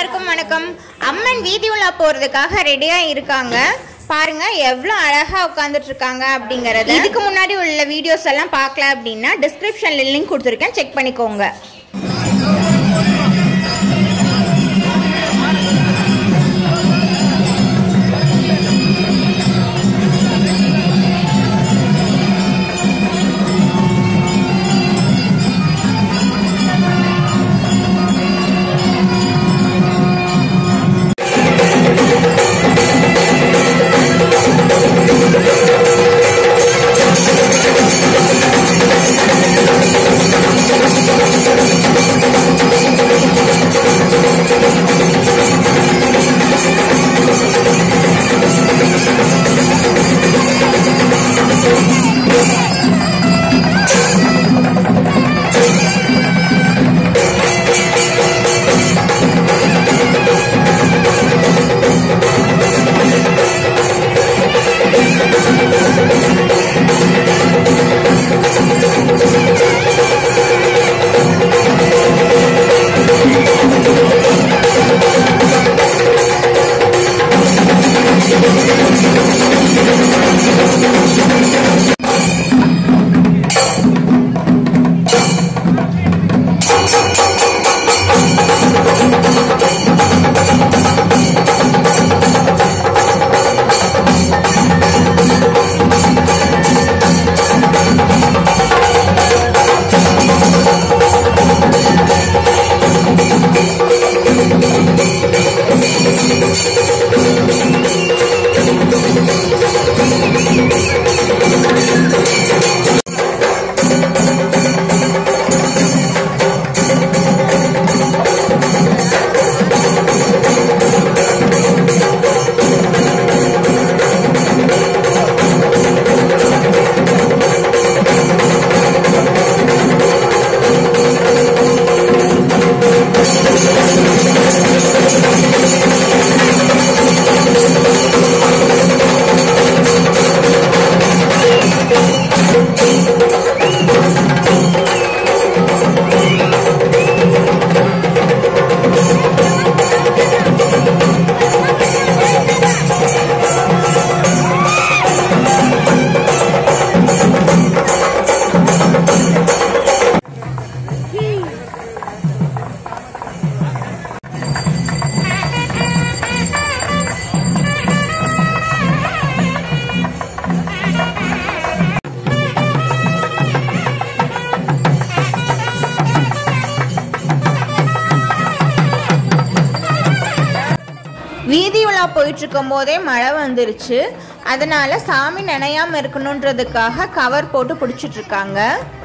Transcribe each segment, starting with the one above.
எல்லாருக்கும் வணக்கம் அம்மன் வீதி உலா போறதுக்காக ரெடியா இருக்காங்க பாருங்க எவ்வளோ அழகா உட்காந்துட்டு இருக்காங்க அப்படிங்கறது இதுக்கு முன்னாடி உள்ள வீடியோஸ் எல்லாம் பார்க்கல அப்படின்னா டிஸ்கிரிப்ஷன்ல லிங்க் கொடுத்துருக்கேன் செக் பண்ணிக்கோங்க வீதி உலா போயிட்டு இருக்கும் போதே மழை வந்துருச்சு அதனால சாமி நனையாம இருக்கணுன்றதுக்காக கவர் போட்டு பிடிச்சிட்டு இருக்காங்க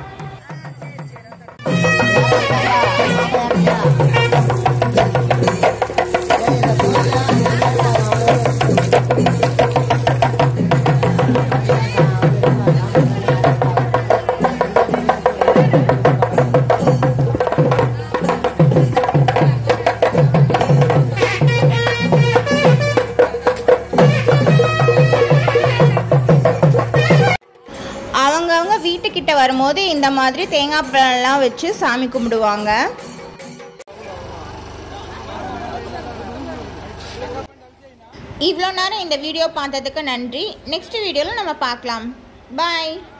அவங்கவங்க வீட்டுக்கிட்ட வரும்போது இந்த மாதிரி தேங்காய் பழம்லாம் வச்சு சாமி கும்பிடுவாங்க இவ்வளோ நேரம் இந்த வீடியோ பார்த்ததுக்கு நன்றி நெக்ஸ்ட் வீடியோவில் நம்ம பார்க்கலாம் பாய்